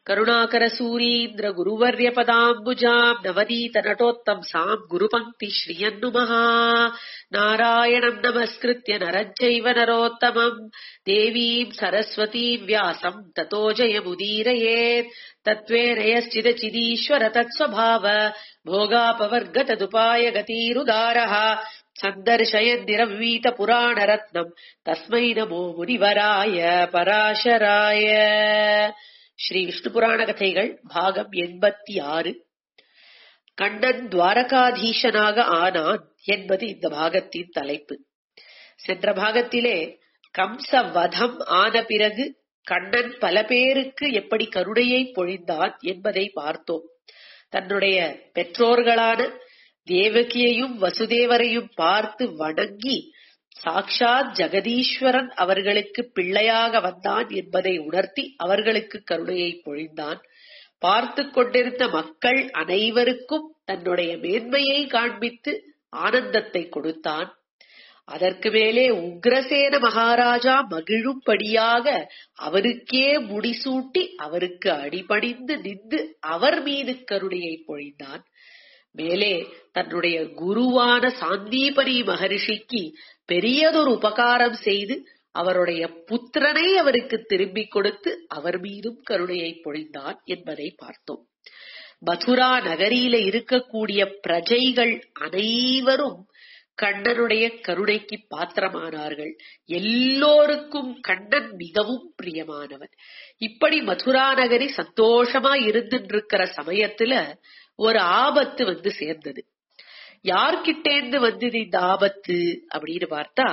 करुणाकरसूरीन्द्र गुरुवर्यपदाम्बुजाम् नवनीत नटोत्तंसाम् गुरुपङ्क्ति श्रियन्नुमः नारायणम् नमस्कृत्य नरम् चैव नरोत्तमम् देवीम् सरस्वतीम् व्यासम् ततो जयमुदीरयेत् तत्त्वेन यश्चिदचिदीश्वर तत्स्वभाव भोगापवर्ग तदुपाय गतिरुदारः सन्दर्शयन्निरवीत पुराणरत्नम् तस्मै नमो முனிவராய பராசராய ஸ்ரீ விஷ்ணு புராண கதைகள் பாகம் எண்பத்தி ஆறு கண்ணன் துவாரகாதீசனாக ஆனான் என்பது இந்த பாகத்தின் தலைப்பு சென்ற பாகத்திலே கம்ச வதம் ஆன பிறகு கண்ணன் பல பேருக்கு எப்படி கருணையை பொழிந்தான் என்பதை பார்த்தோம் தன்னுடைய பெற்றோர்களான தேவகியையும் வசுதேவரையும் பார்த்து வணங்கி சாக்ஷாத் ஜெகதீஸ்வரன் அவர்களுக்கு பிள்ளையாக வந்தான் என்பதை உணர்த்தி அவர்களுக்கு கருணையை பொழிந்தான் பார்த்து கொண்டிருந்த மக்கள் அனைவருக்கும் தன்னுடைய மேன்மையை காண்பித்து ஆனந்தத்தை கொடுத்தான் அதற்கு மேலே உக்ரசேன மகாராஜா மகிழும்படியாக அவருக்கே முடிசூட்டி அவருக்கு அடிபணிந்து நின்று அவர் மீது கருணையை பொழிந்தான் மேலே தன்னுடைய குருவான சாந்தீபனி மகரிஷிக்கு பெரியதொரு உபகாரம் செய்து அவருடைய புத்திரனை அவருக்கு திரும்பிக் கொடுத்து அவர் மீதும் கருணையை பொழிந்தான் என்பதை பார்த்தோம் மதுரா நகரியில இருக்கக்கூடிய பிரஜைகள் அனைவரும் கண்ணனுடைய கருணைக்கு பாத்திரமானார்கள் எல்லோருக்கும் கண்ணன் மிகவும் பிரியமானவன் இப்படி மதுரா நகரி சந்தோஷமா இருந்துட்டு இருக்கிற சமயத்துல ஒரு ஆபத்து வந்து சேர்ந்தது யார்கிட்டேந்து வந்தது இந்த ஆபத்து அப்படின்னு பார்த்தா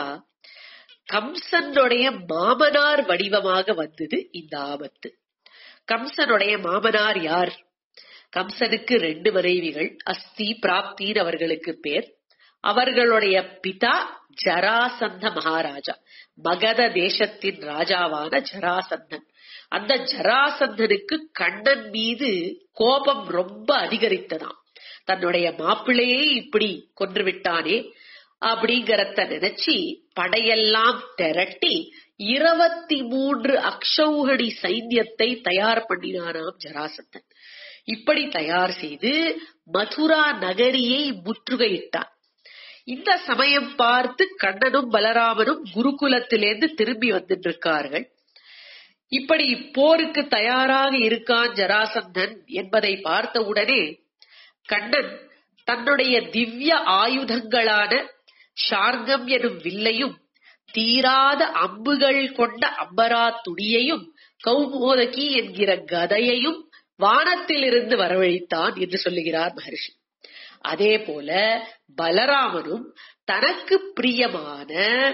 கம்சனுடைய மாமனார் வடிவமாக வந்தது இந்த ஆபத்து கம்சனுடைய மாமனார் யார் கம்சனுக்கு ரெண்டு மனைவிகள் அஸ்தி பிராப்தின்னு அவர்களுக்கு பேர் அவர்களுடைய பிதா ஜராசந்த மகாராஜா மகத தேசத்தின் ராஜாவான ஜராசந்தன் அந்த ஜராசந்தனுக்கு கண்ணன் மீது கோபம் ரொம்ப அதிகரித்ததாம் தன்னுடைய மாப்பிள்ளையே இப்படி கொன்று விட்டானே அப்படிங்கறத நினைச்சு படையெல்லாம் திரட்டி இருபத்தி மூன்று அக்ஷௌகடி சைன்யத்தை தயார் பண்ணினானாம் ஜராசந்தன் இப்படி தயார் செய்து மதுரா நகரியை முற்றுகையிட்டான் இந்த சமயம் பார்த்து கண்ணனும் பலராமனும் குருகுலத்திலேருந்து திரும்பி வந்துட்டு இருக்கார்கள் இப்படி போருக்கு தயாராக இருக்கான் ஜராசந்தன் என்பதை பார்த்த உடனே கண்ணன் தன்னுடைய திவ்ய ஆயுதங்களான ஷார்கம் எனும் வில்லையும் தீராத அம்புகள் கொண்ட அம்பரா துடியையும் கௌமோதகி என்கிற கதையையும் வானத்திலிருந்து வரவழைத்தான் என்று சொல்லுகிறார் மகர்ஷி அதே போல பலராமனும் தனக்கு பிரியமான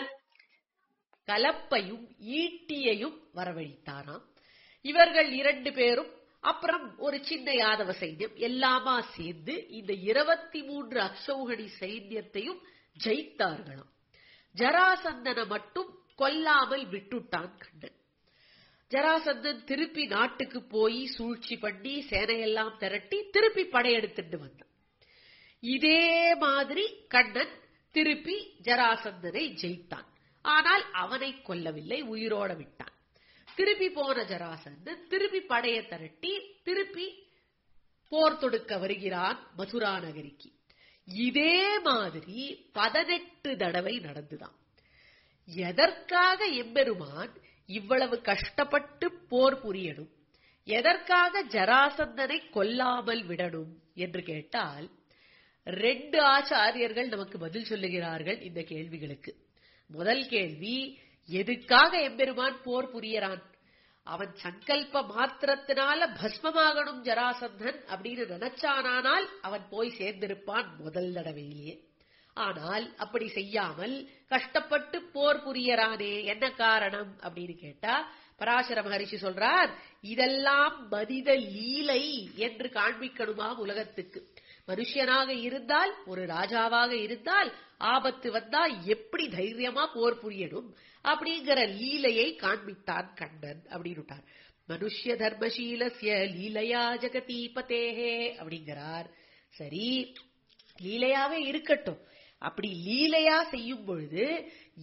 கலப்பையும் ஈட்டியையும் வரவழைத்தாராம் இவர்கள் இரண்டு பேரும் அப்புறம் ஒரு சின்ன யாதவ சைன்யம் எல்லாமா சேர்ந்து இந்த இருபத்தி மூன்று அக்ஷௌகடி சைன்யத்தையும் ஜெயித்தார்களாம் ஜராசந்தனை மட்டும் கொல்லாமல் விட்டுட்டான் கண்ணன் ஜராசந்தன் திருப்பி நாட்டுக்கு போய் சூழ்ச்சி பண்ணி சேனையெல்லாம் திரட்டி திருப்பி படையெடுத்துட்டு வந்தான் இதே மாதிரி கண்ணன் திருப்பி ஜராசந்தனை ஜெயித்தான் ஆனால் அவனை கொல்லவில்லை உயிரோட விட்டான் திருப்பி போன ஜராசந்தன் திருப்பி படைய திரட்டி திருப்பி போர் தொடுக்க வருகிறான் மதுரா நகரிக்கு இதே மாதிரி பதினெட்டு தடவை நடந்துதான் எதற்காக எம்பெருமான் இவ்வளவு கஷ்டப்பட்டு போர் புரியணும் எதற்காக ஜராசந்தனை கொல்லாமல் விடணும் என்று கேட்டால் ரெண்டு ஆச்சாரியர்கள் நமக்கு பதில் சொல்லுகிறார்கள் இந்த கேள்விகளுக்கு முதல் கேள்வி எதுக்காக எம்பெருமான் போர் புரியறான் அவன் சங்கல்ப மாத்திரத்தினால பஸ்மமாகணும் ஜராசந்தன் அப்படின்னு நினைச்சானால் அவன் போய் சேர்ந்திருப்பான் முதல் தடவையிலேயே ஆனால் அப்படி செய்யாமல் கஷ்டப்பட்டு போர் புரியறானே என்ன காரணம் அப்படின்னு கேட்டா பராசர மகரிஷி சொல்றார் இதெல்லாம் மனித லீலை என்று காண்பிக்கணுமாம் உலகத்துக்கு மனுஷனாக இருந்தால் ஒரு ராஜாவாக இருந்தால் ஆபத்து வந்தா எப்படி தைரியமா போர் புரியணும் அப்படிங்கிற லீலையை காண்பித்தான் கண்ணன் அப்படின்னு மனுஷ்ய தர்மசீலசிய லீலையா ஜெகதீபதேஹே அப்படிங்கிறார் சரி லீலையாவே இருக்கட்டும் அப்படி லீலையா செய்யும் பொழுது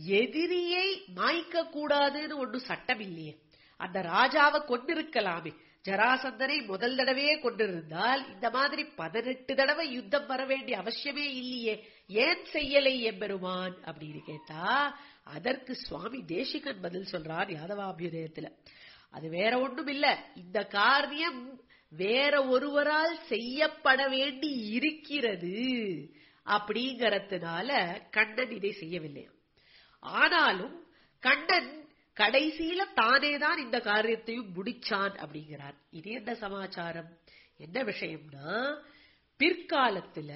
எதிரியை மாய்க்க கூடாதுன்னு ஒன்னும் சட்டம் இல்லையே அந்த ராஜாவை கொண்டிருக்கலாமே ஜராசந்தனை முதல் தடவையே கொண்டிருந்தால் இந்த மாதிரி பதினெட்டு தடவை யுத்தம் வர வேண்டிய அவசியமே இல்லையே ஏன் செய்யலை எம்பெருமான் அப்படின்னு கேட்டா அதற்கு சுவாமி தேசிகன் பதில் சொல்றார் யாதவாபியுதயத்துல அது வேற ஒண்ணும் இல்ல இந்த காரியம் வேற ஒருவரால் செய்யப்பட வேண்டி இருக்கிறது அப்படிங்கறதுனால கண்ணன் இதை செய்யவில்லை ஆனாலும் கண்ணன் கடைசியில தானேதான் இந்த காரியத்தையும் முடிச்சான் அப்படிங்கிறார் இது என்ன சமாச்சாரம் என்ன விஷயம்னா பிற்காலத்துல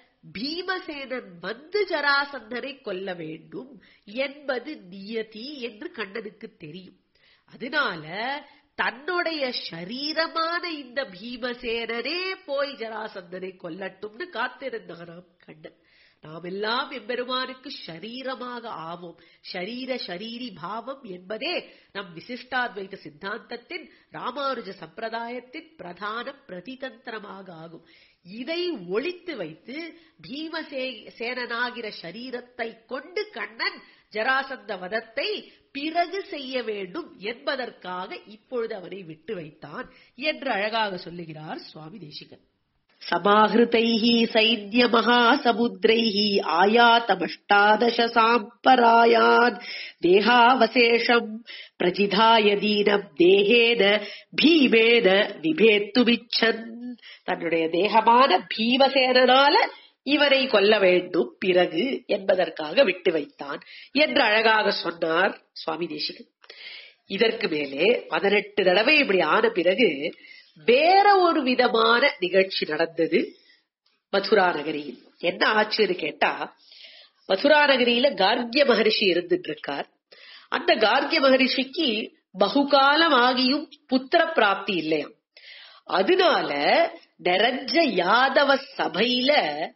பீமசேனன் வந்து ஜராசந்தனை கொல்ல வேண்டும் என்பது நியதி என்று கண்ணனுக்கு தெரியும் அதனால தன்னுடைய சரீரமான இந்த பீமசேனனே போய் ஜராசந்தனை கொல்லட்டும்னு காத்திருந்தானாம் கண்ணன் நாம் எல்லாம் எம்பெருமானுக்கு ஷரீரமாக ஆவோம் ஷரீர ஷரீரி பாவம் என்பதே நம் விசிஷ்டாத்வைத சித்தாந்தத்தின் ராமானுஜ சம்பிரதாயத்தின் பிரதான பிரதிதந்திரமாக ஆகும் இதை ஒழித்து வைத்து பீமசே சேனனாகிற ஷரீரத்தை கொண்டு கண்ணன் ஜராசந்த வதத்தை பிறகு செய்ய வேண்டும் என்பதற்காக இப்பொழுது அவனை விட்டு வைத்தான் என்று அழகாக சொல்லுகிறார் சுவாமி தேசிகன் समाहृतैः सैन्यमहासमुद्रैः आयातमष्टादश साम्परायान् देहावशेषम् प्रजिधाय दीनम् தேகேன பீமேன விபேத்துமிச்சன் தன்னுடைய தேகமான பீமசேனனால இவனை கொல்ல வேண்டும் பிறகு என்பதற்காக விட்டு வைத்தான் என்று அழகாக சொன்னார் சுவாமி தேசிகன் இதற்கு மேலே பதினெட்டு தடவை இப்படி ஆன பிறகு வேற ஒரு விதமான நிகழ்ச்சி நடந்தது மதுரா நகரியில் என்ன ஆச்சுன்னு கேட்டா மதுரா நகரியில கார்கிய மகரிஷி இருந்துட்டு இருக்கார் அந்த கார்கிய மகரிஷிக்கு பகுகாலம் ஆகியும் புத்திர பிராப்தி இல்லையாம் அதனால நிறைஞ்ச யாதவ சபையில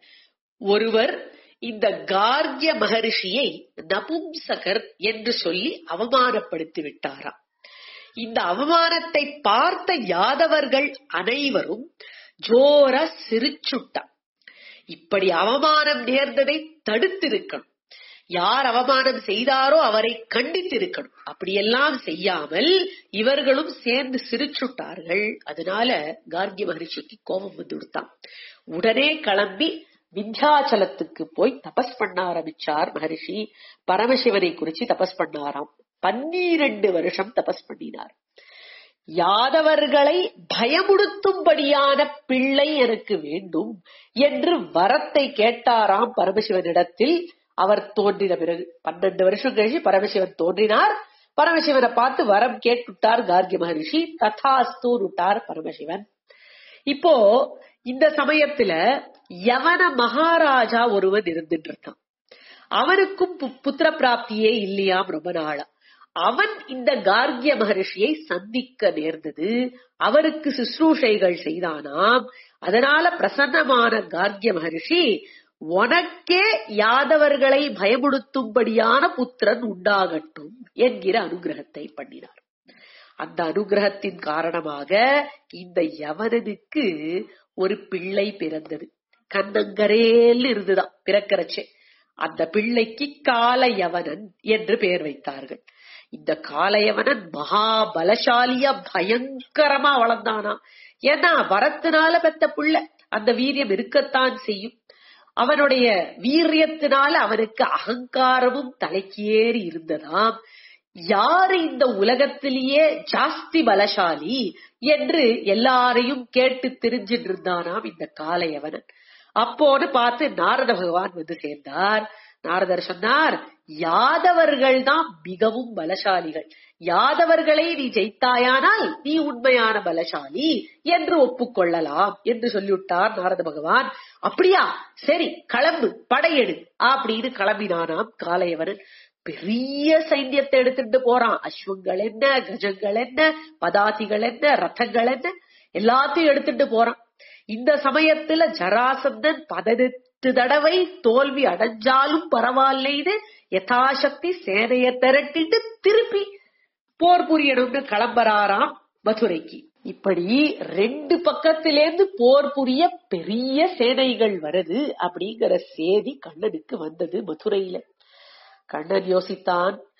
ஒருவர் இந்த கார்கிய மகரிஷியை நபும்சகர் என்று சொல்லி அவமானப்படுத்தி விட்டாராம் இந்த அவமானத்தை பார்த்த யாதவர்கள் அனைவரும் ஜோர சிரிச்சுட்டா இப்படி அவமானம் நேர்ந்ததை தடுத்திருக்கணும் யார் அவமானம் செய்தாரோ அவரை கண்டித்திருக்கணும் அப்படியெல்லாம் செய்யாமல் இவர்களும் சேர்ந்து சிரிச்சுட்டார்கள் அதனால கார்கிய மகரிஷிக்கு கோபம் வந்து விடுத்தான் உடனே கிளம்பி விந்தியாச்சலத்துக்கு போய் தபஸ் பண்ண ஆரம்பிச்சார் மகரிஷி பரமசிவனை குறிச்சு தபஸ் பண்ணாராம் பன்னிரண்டு வருஷம் தபஸ் பண்ணினார் யாதவர்களை பயமுடுத்தும்படியான பிள்ளை எனக்கு வேண்டும் என்று வரத்தை கேட்டாராம் பரமசிவனிடத்தில் அவர் தோன்றின பிறகு பன்னெண்டு வருஷம் கழிச்சு பரமசிவன் தோன்றினார் பரமசிவனை பார்த்து வரம் கேட்டுட்டார் கார்கிய மகரிஷி ததாஸ்து விட்டார் பரமசிவன் இப்போ இந்த சமயத்துல யவன மகாராஜா ஒருவன் இருந்துட்டு இருக்கான் அவனுக்கும் புத்திர பிராப்தியே இல்லையாம் ரொம்ப நாளா அவன் இந்த கார்கிய மகரிஷியை சந்திக்க நேர்ந்தது அவருக்கு சுশ্ரூஷைகள் செய்தானாம் அதனால பிரசன்னமான கார்கிய மகரிஷி உனக்கே யாதவர்களை பயமுடுத்தும்படியான புத்திரன் உண்டாகட்டும் என்கிற அனுகிரகத்தை பண்ணினார் அந்த அனுகிரகத்தின் காரணமாக இந்த யவனனுக்கு ஒரு பிள்ளை பிறந்தது கண்ணங்கரேல் இருந்துதான் பிறக்கிறச்சே அந்த பிள்ளைக்கு காலயவனன் என்று பெயர் வைத்தார்கள் இந்த காலயவனன் மகா பலசாலியா பயங்கரமா வளர்ந்தானா ஏன்னா வரத்தினால பெத்த புள்ள அந்த வீரியம் இருக்கத்தான் செய்யும் அவனுடைய வீரியத்தினால அவனுக்கு அகங்காரமும் தலைக்கு ஏறி இருந்ததாம் யாரு இந்த உலகத்திலேயே ஜாஸ்தி பலசாலி என்று எல்லாரையும் கேட்டு தெரிஞ்சிட்டு இருந்தானாம் இந்த காலையவனன் அப்போன்னு பார்த்து நாரத பகவான் வந்து சேர்ந்தார் நாரதர் சொன்னார் யாதவர்கள் தான் மிகவும் பலசாலிகள் யாதவர்களை நீ ஜெயித்தாயானால் நீ உண்மையான பலசாலி என்று ஒப்புக்கொள்ளலாம் என்று சொல்லிவிட்டார் நாரத பகவான் அப்படியா சரி கிளம்பு படையெடு அப்படின்னு கிளம்பினானாம் காலையவன் பெரிய சைன்யத்தை எடுத்துட்டு போறான் அஸ்வங்கள் என்ன கஜங்கள் என்ன பதாதிகள் என்ன ரதங்கள் என்ன எல்லாத்தையும் எடுத்துட்டு போறான் இந்த சமயத்துல ஜராசந்தன் பதினெட்டு தடவை தோல்வி அடைஞ்சாலும் பரவாயில்லைன்னு யதாசக்தி சேனைய திரட்டிட்டு திருப்பி போர் புரியணும்னு கிளம்புறாராம் மதுரைக்கு இப்படி ரெண்டு பக்கத்திலேருந்து போர் புரிய பெரிய சேனைகள் வருது அப்படிங்கிற செய்தி கண்ணனுக்கு வந்தது மதுரையில கண்ணன் யோசித்தான்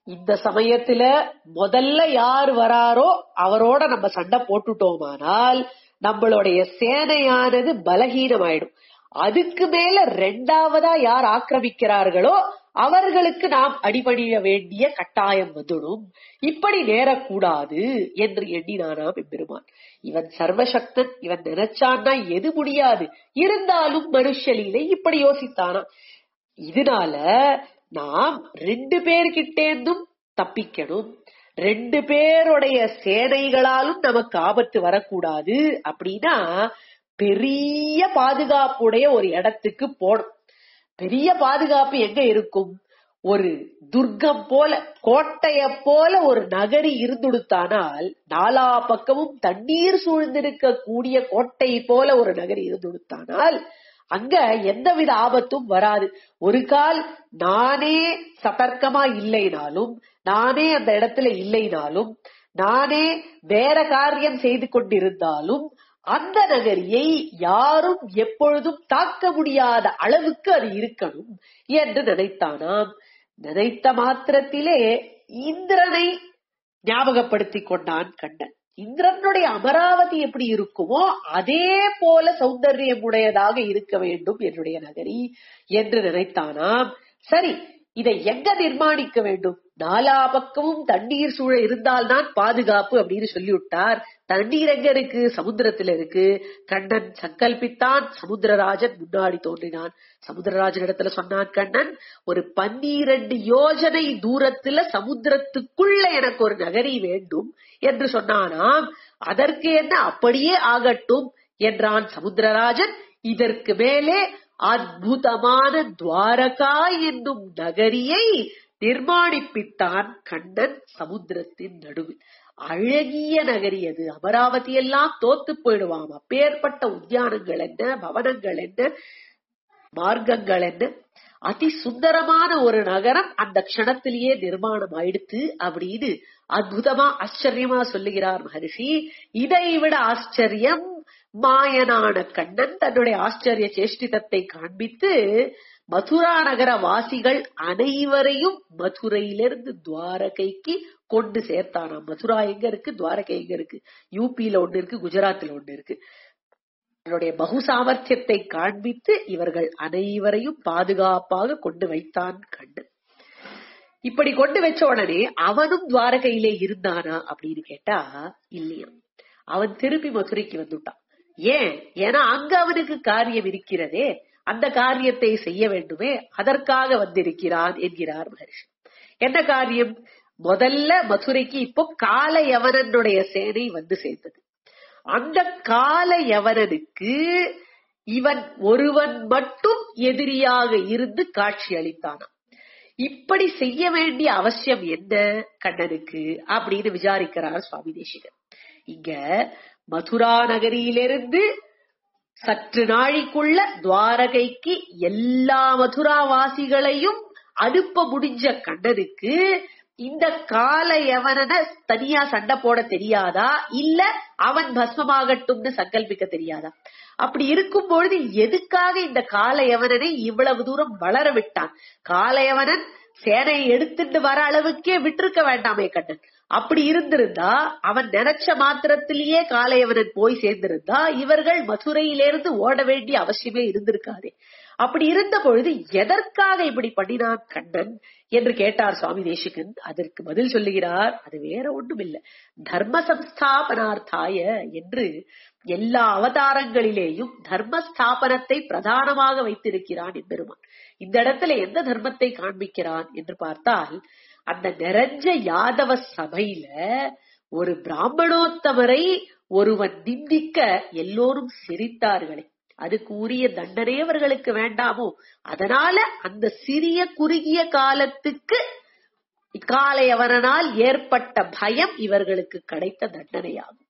இந்த சமயத்துல முதல்ல யார் வராரோ அவரோட நம்ம சண்டை போட்டுட்டோமானால் நம்மளுடைய சேனையானது பலகீனமாயிடும் அதுக்கு மேல ரெண்டாவதா யார் ஆக்கிரமிக்கிறார்களோ அவர்களுக்கு நாம் அடிபணிய வேண்டிய கட்டாயம் வந்துடும் இப்படி நேரக்கூடாது என்று எண்ணினானாம் எம்பெருமான் இவன் சர்வசக்தன் இவன் நினைச்சான்னா எது முடியாது இருந்தாலும் மனுஷலிலே இப்படி யோசித்தானா இதனால நாம் ரெண்டு பேர்கிட்டேந்தும் தப்பிக்கணும் ரெண்டு பேருடைய சேனைகளாலும் நமக்கு ஆபத்து வரக்கூடாது அப்படின்னா பெரிய பாதுகாப்புடைய ஒரு இடத்துக்கு போகணும் பெரிய பாதுகாப்பு எங்க இருக்கும் ஒரு துர்க்கம் போல கோட்டைய போல ஒரு நகரி இருந்துடுத்தானால் நாலா பக்கமும் தண்ணீர் சூழ்ந்திருக்க கூடிய கோட்டை போல ஒரு நகரி இருந்துடுத்தானால் அங்க எந்தவித ஆபத்தும் வராது ஒரு கால் நானே சதர்க்கமா இல்லைனாலும் நானே அந்த இடத்துல இல்லைனாலும் நானே வேற காரியம் செய்து கொண்டிருந்தாலும் அந்த நகரியை யாரும் எப்பொழுதும் தாக்க முடியாத அளவுக்கு அது இருக்கணும் என்று நினைத்தானாம் நினைத்த மாத்திரத்திலே இந்திரனை ஞாபகப்படுத்திக் கொண்டான் கண்ணன் இந்திரனுடைய அமராவதி எப்படி இருக்குமோ அதே போல சௌந்தர்யம் உடையதாக இருக்க வேண்டும் என்னுடைய நகரி என்று நினைத்தானாம் சரி இதை எங்க நிர்மாணிக்க வேண்டும் நாலா பக்கமும் தண்ணீர் சூழ இருந்தால்தான் பாதுகாப்பு அப்படின்னு சொல்லிவிட்டார் தண்ணீர் எங்க இருக்கு சமுத்திரத்துல இருக்கு கண்ணன் சங்கல்பித்தான் சமுத்திரராஜன் முன்னாடி தோன்றினான் சமுத்திரராஜன் இடத்துல சொன்னான் கண்ணன் ஒரு பன்னிரண்டு யோஜனை தூரத்துல சமுத்திரத்துக்குள்ள எனக்கு ஒரு நகரி வேண்டும் என்று சொன்னானாம் அதற்கு என்ன அப்படியே ஆகட்டும் என்றான் சமுத்திரராஜன் இதற்கு மேலே அற்புதமான துவாரகா என்னும் நகரியை நிர்மாணிப்பித்தான் கண்ணன் சமுத்திரத்தின் நடுவில் அழகிய நகரி அது அமராவதி எல்லாம் தோத்து போயிடுவாம் அப்பேற்பட்ட உத்தியானங்கள் என்ன பவனங்கள் என்ன மார்க்கங்கள் என்ன அதி சுந்தரமான ஒரு நகரம் அந்த க்ஷணத்திலேயே நிர்மாணம் ஆயிடுத்து அப்படின்னு அற்புதமா ஆச்சரியமா சொல்லுகிறார் மகரிஷி இதை விட ஆச்சரியம் மாயனான கண்ணன் தன்னுடைய ஆச்சரிய சேஷ்டிதத்தை காண்பித்து மதுரா நகர வாசிகள் அனைவரையும் மதுரையிலிருந்து துவாரகைக்கு கொண்டு சேர்த்தானாம் மதுரா எங்க இருக்கு துவாரகை எங்க இருக்கு யூபியில ஒண்ணு இருக்கு குஜராத்ல ஒண்ணு இருக்கு தன்னுடைய பகு சாமர்த்தியத்தை காண்பித்து இவர்கள் அனைவரையும் பாதுகாப்பாக கொண்டு வைத்தான் கண்ணன் இப்படி கொண்டு வச்ச உடனே அவனும் துவாரகையிலே இருந்தானா அப்படின்னு கேட்டா இல்லையா அவன் திருப்பி மதுரைக்கு வந்துட்டான் ஏன் ஏன்னா அங்க அவனுக்கு காரியம் இருக்கிறதே அந்த காரியத்தை செய்ய வேண்டுமே அதற்காக வந்திருக்கிறான் என்கிறார் மகர்ஷி என்ன காரியம் முதல்ல மதுரைக்கு இப்போ கால யவனனுடைய சேனை வந்து சேர்ந்தது அந்த கால யவனனுக்கு இவன் ஒருவன் மட்டும் எதிரியாக இருந்து காட்சி அளித்தானாம் இப்படி செய்ய வேண்டிய அவசியம் என்ன கண்ணனுக்கு அப்படின்னு விசாரிக்கிறார் சுவாமி தேசிகன் இங்க மதுரா நகரியிலிருந்து சற்று நாளைக்குள்ள துவாரகைக்கு எல்லா மதுராவாசிகளையும் அனுப்ப முடிஞ்ச கண்ணனுக்கு இந்த கால எவனன தனியா சண்டை போட தெரியாதா இல்ல அவன் பஸ்மமாகட்டும்னு சங்கல்பிக்க தெரியாதா அப்படி இருக்கும் பொழுது எதுக்காக இந்த கால யவனனை இவ்வளவு தூரம் வளர விட்டான் காலயவனன் சேனையை எடுத்துட்டு வர அளவுக்கே விட்டிருக்க வேண்டாமே கண்ணன் அப்படி இருந்திருந்தா அவன் நினைச்ச மாத்திரத்திலேயே காலையவனன் போய் சேர்ந்திருந்தா இவர்கள் மதுரையிலிருந்து ஓட வேண்டிய அவசியமே இருந்திருக்காதே அப்படி இருந்த பொழுது எதற்காக இப்படி பண்ணினான் கண்ணன் என்று கேட்டார் சுவாமி தேசிகன் அதற்கு பதில் சொல்லுகிறார் அது வேற ஒன்றும் இல்ல தர்ம சம்ஸ்தாபனார்த்தாய என்று எல்லா அவதாரங்களிலேயும் தர்மஸ்தாபனத்தை பிரதானமாக வைத்திருக்கிறான் எம்பெருமான் இந்த இடத்துல எந்த தர்மத்தை காண்பிக்கிறான் என்று பார்த்தால் அந்த நிறைஞ்ச யாதவ சபையில ஒரு பிராமணோத்தமரை ஒருவன் நிந்திக்க எல்லோரும் சிரித்தார்களே அதுக்கு உரிய தண்டனை அவர்களுக்கு வேண்டாமோ அதனால அந்த சிறிய குறுகிய காலத்துக்கு இக்காலையவனால் ஏற்பட்ட பயம் இவர்களுக்கு கிடைத்த தண்டனையாகும்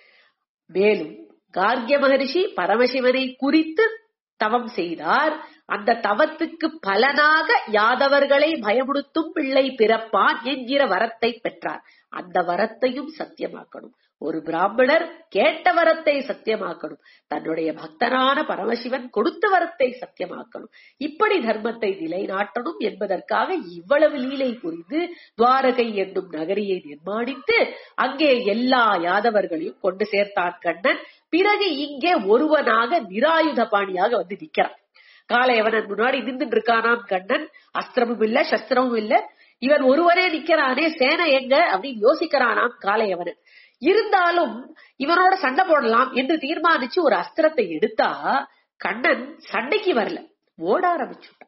மேலும் கார்கிய மகரிஷி பரமசிவனை குறித்து தவம் செய்தார் அந்த தவத்துக்கு பலனாக யாதவர்களை பயமுடுத்தும் பிள்ளை பிறப்பான் என்கிற வரத்தை பெற்றார் அந்த வரத்தையும் சத்தியமாக்கணும் ஒரு பிராமணர் கேட்ட வரத்தை சத்தியமாக்கணும் தன்னுடைய பக்தனான பரமசிவன் கொடுத்த வரத்தை சத்தியமாக்கணும் இப்படி தர்மத்தை நிலைநாட்டணும் என்பதற்காக இவ்வளவு லீலை புரிந்து துவாரகை என்னும் நகரியை நிர்மாணித்து அங்கே எல்லா யாதவர்களையும் கொண்டு சேர்த்தான் கண்ணன் பிறகு இங்கே ஒருவனாக நிராயுத பாணியாக வந்து நிக்கிறான் காளையவனன் முன்னாடி நின்றுட்டு இருக்கானாம் கண்ணன் அஸ்திரமும் இல்ல சஸ்திரமும் இல்ல இவன் ஒருவரே நிக்கிறானே சேனை எங்க அப்படின்னு யோசிக்கிறானாம் காளையவனன் இருந்தாலும் இவனோட சண்டை போடலாம் என்று தீர்மானிச்சு ஒரு அஸ்திரத்தை எடுத்தா கண்ணன் சண்டைக்கு வரல ஓட ஆரம்பிச்சுட்டான்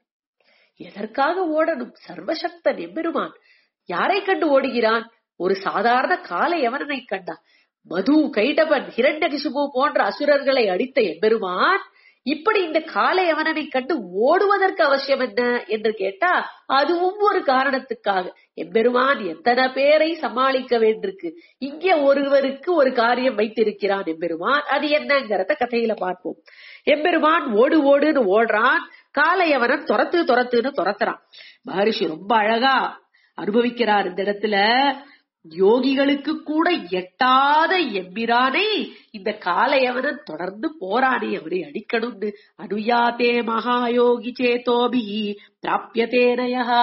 எதற்காக ஓடணும் சர்வசக்தன் எம்பெருமான் யாரை கண்டு ஓடுகிறான் ஒரு சாதாரண காளையவனனை கண்டான் மது கைடபன் ஹிரண்யகிசுபு போன்ற அசுரர்களை அடித்த எம்பெருமான் இப்படி இந்த காளையவனனை கண்டு ஓடுவதற்கு அவசியம் என்ன என்று கேட்டா அதுவும் ஒரு காரணத்துக்காக எம்பெருமான் எத்தனை பேரை சமாளிக்க வேண்டியிருக்கு இங்கே ஒருவருக்கு ஒரு காரியம் வைத்திருக்கிறான் எம்பெருமான் அது என்னங்கிறத கதையில பார்ப்போம் எம்பெருமான் ஓடு ஓடுன்னு ஓடுறான் காளையவனன் துரத்து துரத்துன்னு துரத்துறான் மகரிஷி ரொம்ப அழகா அனுபவிக்கிறார் இந்த இடத்துல யோகிகளுக்கு கூட எட்டாத எம்பிரானை இந்த காலையவனன் தொடர்ந்து போராடி அவனை அடிக்கணும்னு அனுயாத்தே மகாயோகி சேதோபி பிராபியதேனயா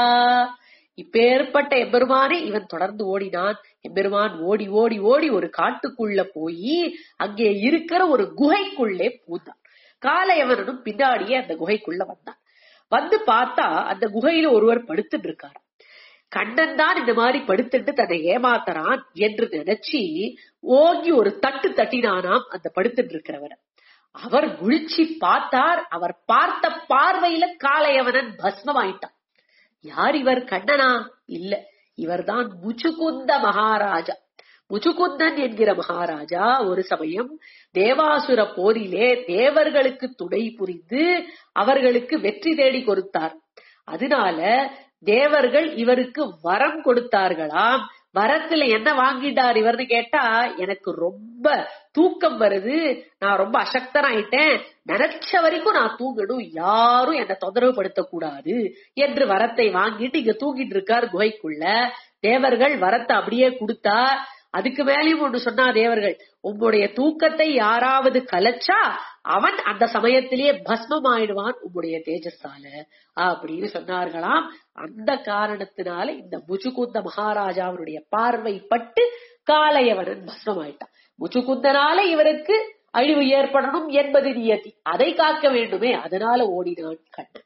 இப்பேற்பட்ட எம்பெருமானே இவன் தொடர்ந்து ஓடினான் எம்பெருமான் ஓடி ஓடி ஓடி ஒரு காட்டுக்குள்ள போய் அங்கே இருக்கிற ஒரு குகைக்குள்ளே பூந்தான் காலையவனும் பின்னாடியே அந்த குகைக்குள்ள வந்தான் வந்து பார்த்தா அந்த குகையில ஒருவர் படுத்துட்டு இருக்காரு கண்ணன் தான் இந்த மாதிரி படுத்துட்டு தன்னை ஏமாத்தறான் என்று நினைச்சு ஓங்கி ஒரு தட்டு தட்டினானாம் அந்த படுத்துட்டு இருக்கிறவரை அவர் முழிச்சு பார்த்தார் அவர் பார்த்த பார்வையில காளையவனன் பஸ்மமாயிட்டான் யார் இவர் கண்ணனா இல்ல இவர்தான் முச்சுகுந்த மகாராஜா முச்சுகுந்தன் என்கிற மகாராஜா ஒரு சமயம் தேவாசுர போரிலே தேவர்களுக்கு துணை புரிந்து அவர்களுக்கு வெற்றி தேடி கொடுத்தார் அதனால தேவர்கள் இவருக்கு வரம் கொடுத்தார்களாம் வரத்துல என்ன வாங்கிட்டார் இவர்னு கேட்டா எனக்கு ரொம்ப தூக்கம் வருது நான் ரொம்ப அசக்தனாயிட்டேன் நினைச்ச வரைக்கும் நான் தூங்கணும் யாரும் என்ன தொந்தரவு படுத்த கூடாது என்று வரத்தை வாங்கிட்டு இங்க தூங்கிட்டு இருக்கார் குகைக்குள்ள தேவர்கள் வரத்தை அப்படியே கொடுத்தா அதுக்கு மேலேயும் ஒண்ணு சொன்னா தேவர்கள் உங்களுடைய தூக்கத்தை யாராவது கலைச்சா அவன் அந்த சமயத்திலேயே பஸ்மம் ஆயிடுவான் உங்களுடைய தேஜஸால அப்படின்னு சொன்னார்களாம் அந்த காரணத்தினால இந்த முச்சுகுந்த மகாராஜாவுடைய பார்வை பட்டு காளையவனன் பஸ்மம் ஆயிட்டான் முச்சுகுந்தனால இவருக்கு அழிவு ஏற்படணும் என்பது நியதி அதை காக்க வேண்டுமே அதனால ஓடினான் கண்ணன்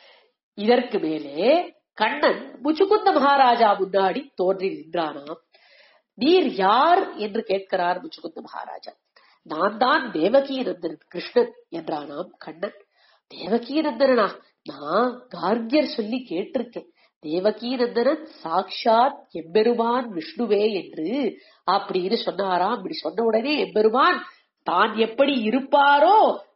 இதற்கு மேலே கண்ணன் முச்சுகுந்த மகாராஜா முன்னாடி தோன்றி நின்றானாம் நீர் யார் என்று கேட்கிறார் முச்சுகுந்த மகாராஜா நான் தான் தேவகி நந்தன் கிருஷ்ணன் என்றானாம் கண்ணன் தேவகி நந்தனா நான் கார்கியர் சொல்லி கேட்டிருக்கேன் தேவகி நந்தனன் சாக்ஷாத் எம்பெருமான் விஷ்ணுவே என்று அப்படின்னு சொன்னாராம் இப்படி சொன்ன உடனே எம்பெருமான் தான் எப்படி இருப்பாரோ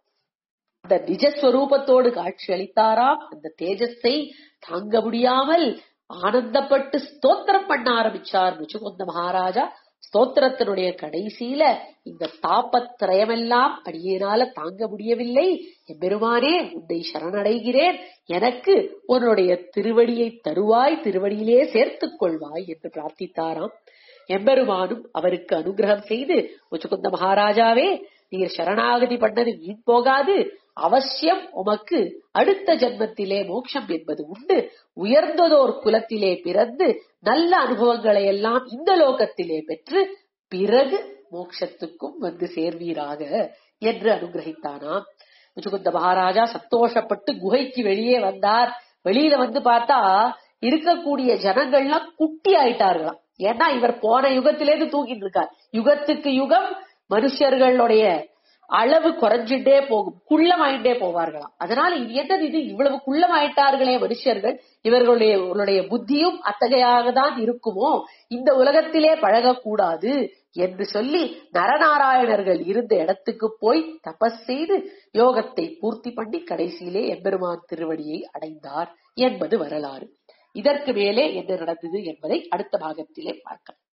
அந்த நிஜஸ்வரூபத்தோடு காட்சி அளித்தாராம் அந்த தேஜஸை தாங்க முடியாமல் ஆனந்தப்பட்டு ஸ்தோத்திரம் பண்ண ஆரம்பிச்சார் முச்சுகுந்த மகாராஜா ஸ்தோத்திரத்தினுடைய கடைசியில இந்த தாப்பத்திரயமெல்லாம் அடியேனால தாங்க முடியவில்லை எம்பெருமானே உன்னை சரணடைகிறேன் எனக்கு உன்னுடைய திருவடியை தருவாய் திருவடியிலே சேர்த்துக் கொள்வாய் என்று பிரார்த்தித்தாராம் எம்பெருமானும் அவருக்கு அனுகிரகம் செய்து முச்சுகுந்த மகாராஜாவே நீர் சரணாகதி பண்ணது வீண் போகாது அவசியம் உமக்கு அடுத்த ஜென்மத்திலே மோட்சம் என்பது உண்டு உயர்ந்ததோர் குலத்திலே பிறந்து நல்ல அனுபவங்களை எல்லாம் இந்த லோகத்திலே பெற்று பிறகு மோட்சத்துக்கும் வந்து சேர்வீராக என்று அனுகிரகித்தானாம் முச்சுகுந்த மகாராஜா சந்தோஷப்பட்டு குகைக்கு வெளியே வந்தார் வெளியில வந்து பார்த்தா இருக்கக்கூடிய ஜனங்கள்லாம் குட்டி ஆயிட்டார்களாம் ஏன்னா இவர் போன யுகத்திலேருந்து தூங்கிட்டு இருக்கார் யுகத்துக்கு யுகம் மனுஷர்களுடைய அளவு குறைஞ்சிட்டே போகும் குள்ளமாயிட்டே போவார்களாம் அதனால இது என்னது இது இவ்வளவு குள்ளமாயிட்டார்களே மனுஷர்கள் இவர்களுடைய இவர்களுடைய புத்தியும் அத்தகையாக தான் இருக்குமோ இந்த உலகத்திலே பழகக்கூடாது என்று சொல்லி நரநாராயணர்கள் இருந்த இடத்துக்கு போய் தபஸ் செய்து யோகத்தை பூர்த்தி பண்ணி கடைசியிலே எம்பெருமான் திருவடியை அடைந்தார் என்பது வரலாறு இதற்கு மேலே என்ன நடந்தது என்பதை அடுத்த பாகத்திலே பார்க்கலாம்